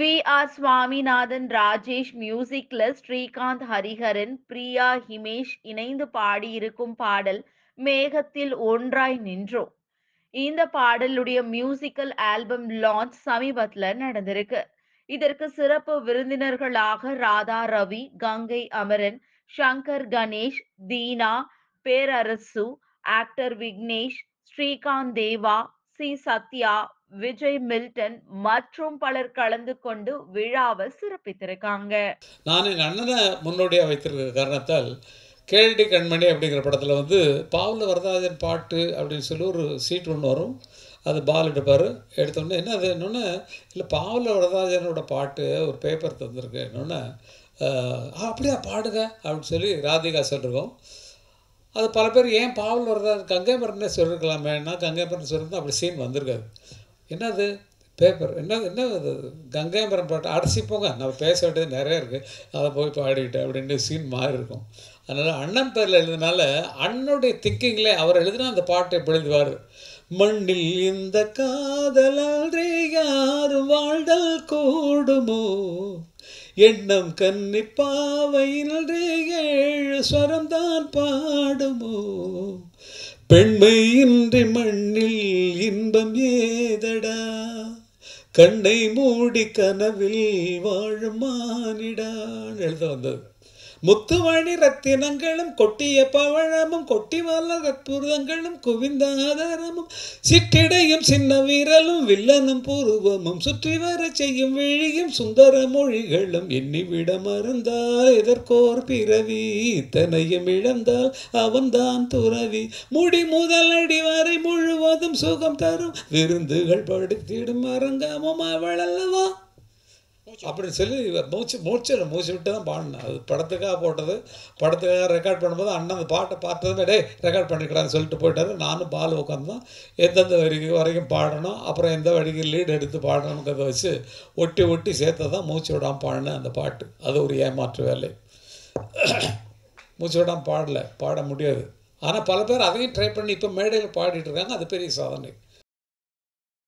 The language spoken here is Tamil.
வி ஆர் சுவாமிநாதன் ராஜேஷ் மியூசிக்ல ஸ்ரீகாந்த் ஹரிஹரன் பிரியா ஹிமேஷ் இணைந்து பாடியிருக்கும் பாடல் மேகத்தில் ஒன்றாய் நின்றோம் இந்த பாடலுடைய மியூசிக்கல் ஆல்பம் லான்ச் சமீபத்துல நடந்திருக்கு இதற்கு சிறப்பு விருந்தினர்களாக Radha Ravi Gangai Amaran Shankar Ganesh Deena Perarasu actor Vignesh Srikanth Deva C Sathya Vijay Milton மற்றும் பலர் கலந்து கொண்டு விழாவை சிறப்பித்திருக்காங்க நான் எங்கள் அண்ணனை முன்னோடியாக வைத்திருக்கிற காரணத்தால் கேளடி கண்மணி அப்படிங்கிற படத்தில் வந்து பாவல வரதாஜன் பாட்டு அப்படின்னு சொல்லி ஒரு சீட் ஒன்று வரும் அது பால் எடுப்பார் எடுத்தோடனே என்ன அது என்னொன்னே இல்லை பாவல வரதாஜனோட பாட்டு ஒரு பேப்பர் தந்திருக்கு என்னொன்னே அப்படியா பாடுங்க அப்படின்னு சொல்லி ராதிகா சொல்லிருக்கோம் அது பல பேர் ஏன் பாவல் வரதா கங்கை மரனே சொல்லிருக்கலாமேன்னா கங்கை மரன் சொல்லியிருந்தா அப்படி சீன் வந்திருக்காது என்னது பேப்பர் என்ன என்ன அது கங்கை மரம் பாட்டு அடைச்சி போங்க நம்ம பேச வேண்டியது நிறைய இருக்குது அதை போய் பாடிக்கிட்டு அப்படின்ட்டு சீன் மாறி இருக்கும் அதனால் அண்ணன் பேரில் எழுதினால அண்ணனுடைய திங்கிங்கில் அவர் எழுதினா அந்த பாட்டை இப்படி எழுதுவார் மண்ணில் இந்த காதலன்றே யாரும் வாழ்தல் கூடுமோ எண்ணம் கன்னிப்பாவையினரே ஏழு ஸ்வரம்தான் பாடுமோ பெண்மையின்றி மண்ணில் இன்பம் ஏதடா கண்ணை மூடி கனவில் வாழும் மானிடான் எழுத வந்தது முத்துவாணி ரத்தினங்களும் கொட்டிய பவழமும் கொட்டி வல்ல கற்பூரங்களும் குவிந்த ஆதாரமும் சிற்றிடையும் சின்ன வீரலும் வில்லனும் பூர்வமும் சுற்றி வர செய்யும் விழியும் சுந்தர மொழிகளும் எண்ணிவிட மறந்தால் எதற்கோர் பிறவி இத்தனையும் இழந்தால் அவன்தான் துறவி முடி முதல் அடி வரை முழுவதும் சுகம் தரும் விருந்துகள் படுத்திடும் அரங்காமம் அவள் அல்லவா அப்படின்னு சொல்லி மூச்சு மூச்சு மூச்சு விட்டு தான் பாடினேன் அது படத்துக்காக போட்டது படத்துக்காக ரெக்கார்ட் பண்ணும்போது அண்ணன் அந்த பாட்டை பார்த்ததுமே டே ரெக்கார்ட் பண்ணிக்கிறான்னு சொல்லிட்டு போயிட்டாரு நானும் பால் உட்காந்து எந்தெந்த வரிக்கு வரைக்கும் பாடணும் அப்புறம் எந்த வரிக்கு லீடு எடுத்து பாடணுங்கிறத வச்சு ஒட்டி ஒட்டி சேர்த்து தான் மூச்சு விடாமல் பாடினேன் அந்த பாட்டு அது ஒரு ஏமாற்று வேலை மூச்சு விடாமல் பாடலை பாட முடியாது ஆனால் பல பேர் அதையும் ட்ரை பண்ணி இப்போ மேடையில் பாடிட்டு இருக்காங்க அது பெரிய சாதனை